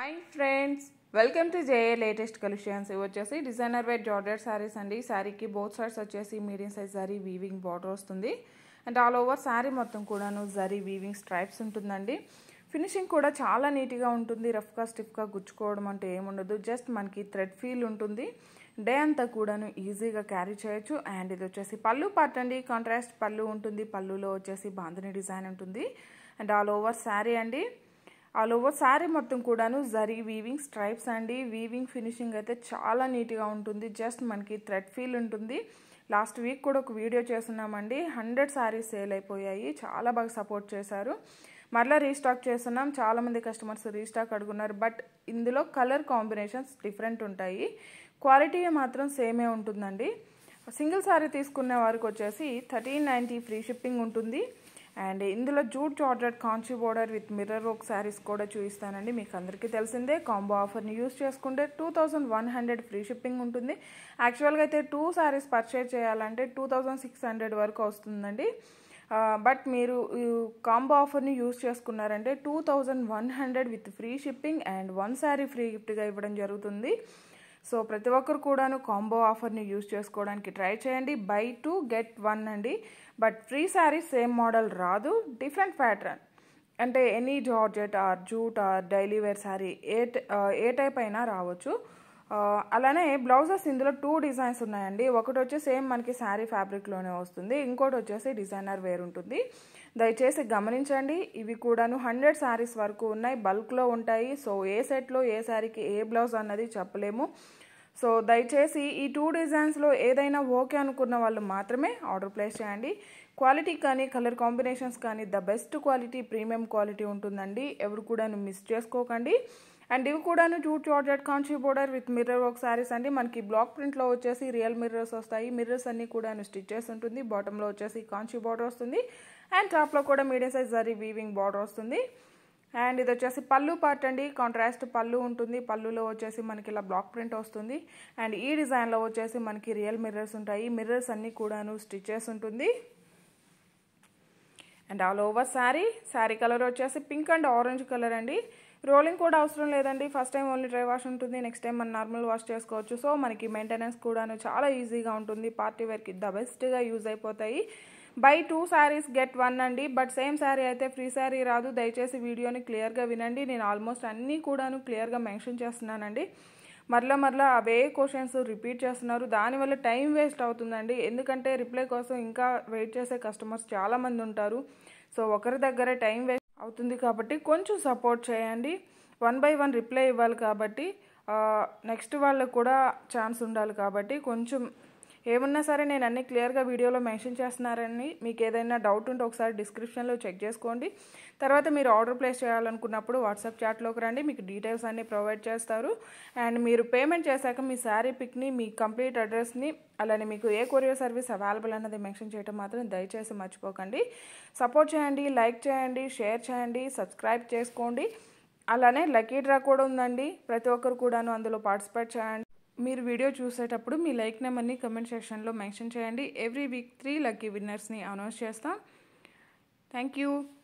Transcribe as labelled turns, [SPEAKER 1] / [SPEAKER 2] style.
[SPEAKER 1] hi friends welcome to J A latest collections ఇవి వచ్చేసి designer wear జార్డెడ్ శారీస్ అండి శారీకి బోత్ సైడ్స్ వచ్చేసి medium size zari weaving border వస్తుంది అండ్ ఆల్ ఓవర్ శారీ మొత్తం కూడాను జరీ వీవింగ్ స్ట్రైప్స్ ఉంటుందండి ఫినిషింగ్ కూడా చాలా నీట్గా ఉంటుంది రఫ్గా స్టిఫ్గా గుచ్చుకోవడం అంటే ఏముండదు జస్ట్ మనకి థ్రెడ్ ఫీల్ ఉంటుంది డే అంతా కూడాను ఈజీగా క్యారీ చేయొచ్చు అండ్ ఇది వచ్చేసి పళ్ళు పార్ట్ అండి కాంట్రాస్ట్ పళ్ళు ఉంటుంది పళ్ళులో వచ్చేసి బాంధని డిజైన్ ఉంటుంది అండ్ ఆల్ ఓవర్ శారీ అండి ఆల్ ఓవర్ శారీ మొత్తం కూడాను జరీ వీవింగ్ స్ట్రైప్స్ అండి వీవింగ్ ఫినిషింగ్ అయితే చాలా నీట్గా ఉంటుంది జస్ట్ మనకి థ్రెడ్ ఫీల్ ఉంటుంది లాస్ట్ వీక్ కూడా ఒక వీడియో చేస్తున్నామండి హండ్రెడ్ శారీస్ సేల్ అయిపోయాయి చాలా బాగా సపోర్ట్ చేశారు మరలా రీస్టాక్ చేస్తున్నాం చాలామంది కస్టమర్స్ రీస్టాక్ అడుగున్నారు బట్ ఇందులో కలర్ కాంబినేషన్స్ డిఫరెంట్ ఉంటాయి క్వాలిటీ మాత్రం సేమే ఉంటుందండి సింగిల్ శారీ తీసుకునే వారికి వచ్చేసి థర్టీన్ నైంటీ ఫ్రీ షిప్పింగ్ ఉంటుంది అండ్ ఇందులో jute georgette Kanchi border with mirror work saris కూడా చూపిస్తానండి మీకు అందరికీ తెలిసిందే కాంబో ఆఫర్ని యూస్ చేసుకుంటే two thousand one hundred free shipping ఉంటుంది యాక్చువల్గా అయితే టూ శారీస్ పర్చేజ్ చేయాలంటే టూ థౌజండ్ సిక్స్ హండ్రెడ్ వరకు వస్తుందండి బట్ మీరు కాంబో ఆఫర్ని యూస్ చేసుకున్నారంటే two thousand one hundred with free shipping and one sari free గిఫ్ట్గా ఇవ్వడం జరుగుతుంది సో ప్రతి ఒక్కరు కూడాను కాంబో ఆఫర్ని యూస్ చేసుకోవడానికి ట్రై చేయండి బై టూ గెట్ వన్ అండి but free sari same model రాదు డిఫరెంట్ ప్యాటర్న్ అంటే any georgette or jute or daily wear sari A A type అయినా రావచ్చు అలానే బ్లౌజెస్ ఇందులో టూ డిజైన్స్ ఉన్నాయండి ఒకటి వచ్చి సేమ్ మనకి శారీ ఫ్యాబ్రిక్లోనే వస్తుంది ఇంకోటి వచ్చేసి డిజైనర్ వేర్ ఉంటుంది దయచేసి గమనించండి ఇవి కూడాను హండ్రెడ్ శారీస్ వరకు ఉన్నాయి బల్క్లో ఉంటాయి సో ఏ సెట్లో ఏ శారీకి ఏ బ్లౌజ్ అన్నది చెప్పలేము సో దయచేసి ఈ టూ డిజైన్స్లో ఏదైనా ఓకే అనుకున్న వాళ్ళు మాత్రమే ఆర్డర్ ప్లేస్ చేయండి క్వాలిటీ కానీ కలర్ కాంబినేషన్స్ కానీ the best quality premium quality ఉంటుందండి ఎవరు కూడాను మిస్ చేసుకోకండి అండ్ ఇవి కూడాను jute georgette Kanchi border with mirror work saris అండి మనకి బ్లాక్ ప్రింట్లో వచ్చేసి రియల్ మిర్రర్స్ వస్తాయి మిర్రర్స్ అన్ని కూడాను స్టిచ్చెస్ ఉంటుంది బాటంలో వచ్చేసి కాంచీ బార్డర్ వస్తుంది అండ్ టాప్లో కూడా medium size zari weaving border వస్తుంది అండ్ ఇది వచ్చేసి పళ్ళు పార్ట్ అండి కాంట్రాస్ట్ పళ్ళు ఉంటుంది పళ్ళులో వచ్చేసి మనకి ఇలా బ్లాక్ ప్రింట్ వస్తుంది అండ్ ఈ డిజైన్లో వచ్చేసి మనకి రియల్ మిర్రర్స్ ఉంటాయి మిర్రర్స్ అన్నీ కూడాను స్టిచెస్ ఉంటుంది and all over sari sari colour వచ్చేసి పింక్ అండ్ ఆరెంజ్ కలర్ అండి రోలింగ్ కూడా అవసరం లేదండి first time only dry wash ఉంటుంది నెక్స్ట్ టైం మనం నార్మల్ వాష్ చేసుకోవచ్చు సో మనకి మెయింటెనెన్స్ కూడాను చాలా ఈజీగా ఉంటుంది పార్టీ వేర్కి ద బెస్ట్గా యూజ్ అయిపోతాయి buy two saris get one అండి బట్ సేమ్ శారీ అయితే ఫ్రీ శారీ రాదు దయచేసి వీడియోని క్లియర్గా వినండి నేను ఆల్మోస్ట్ అన్నీ కూడాను క్లియర్గా మెన్షన్ చేస్తున్నానండి మరలా మరలా అవే క్వశ్చన్స్ రిపీట్ చేస్తున్నారు దానివల్ల టైం వేస్ట్ అవుతుందండి ఎందుకంటే రిప్లై కోసం ఇంకా వెయిట్ చేసే కస్టమర్స్ చాలామంది ఉంటారు సో ఒకరి దగ్గరే టైం వేస్ట్ అవుతుంది కాబట్టి కొంచెం సపోర్ట్ చేయండి వన్ బై వన్ రిప్లై ఇవ్వాలి కాబట్టి నెక్స్ట్ వాళ్ళకు కూడా ఛాన్స్ ఉండాలి కాబట్టి కొంచెం ఏమున్నా సరే నేను అన్ని క్లియర్గా వీడియోలో మెన్షన్ చేస్తున్నారని మీకు ఏదైనా డౌట్ ఉంటే ఒకసారి డిస్క్రిప్షన్లో చెక్ చేసుకోండి తర్వాత మీరు ఆర్డర్ ప్లేస్ చేయాలనుకున్నప్పుడు వాట్సాప్ చాట్లోకి రండి మీకు డీటెయిల్స్ అన్నీ ప్రొవైడ్ చేస్తారు అండ్ మీరు పేమెంట్ చేశాక మీ శారీ పిక్ని మీ కంప్లీట్ అడ్రస్ని అలానే మీకు ఏ కొరియర్ సర్వీస్ అవైలబుల్ అన్నది మెన్షన్ చేయడం మాత్రం దయచేసి మర్చిపోకండి సపోర్ట్ చేయండి లైక్ చేయండి షేర్ చేయండి సబ్స్క్రైబ్ చేసుకోండి అలానే లక్కీ డ్రా కూడా ఉందండి ప్రతి ఒక్కరు కూడాను అందులో పార్టిసిపేట్ చేయండి మీరు వీడియో చూసేటప్పుడు మీ లైక్ నెంబర్ని కమెంట్ సెక్షన్లో మెన్షన్ చేయండి ఎవ్రీ వీక్ త్రీ లక్కీ విన్నర్స్ని అనౌన్స్ చేస్తాం థ్యాంక్ యూ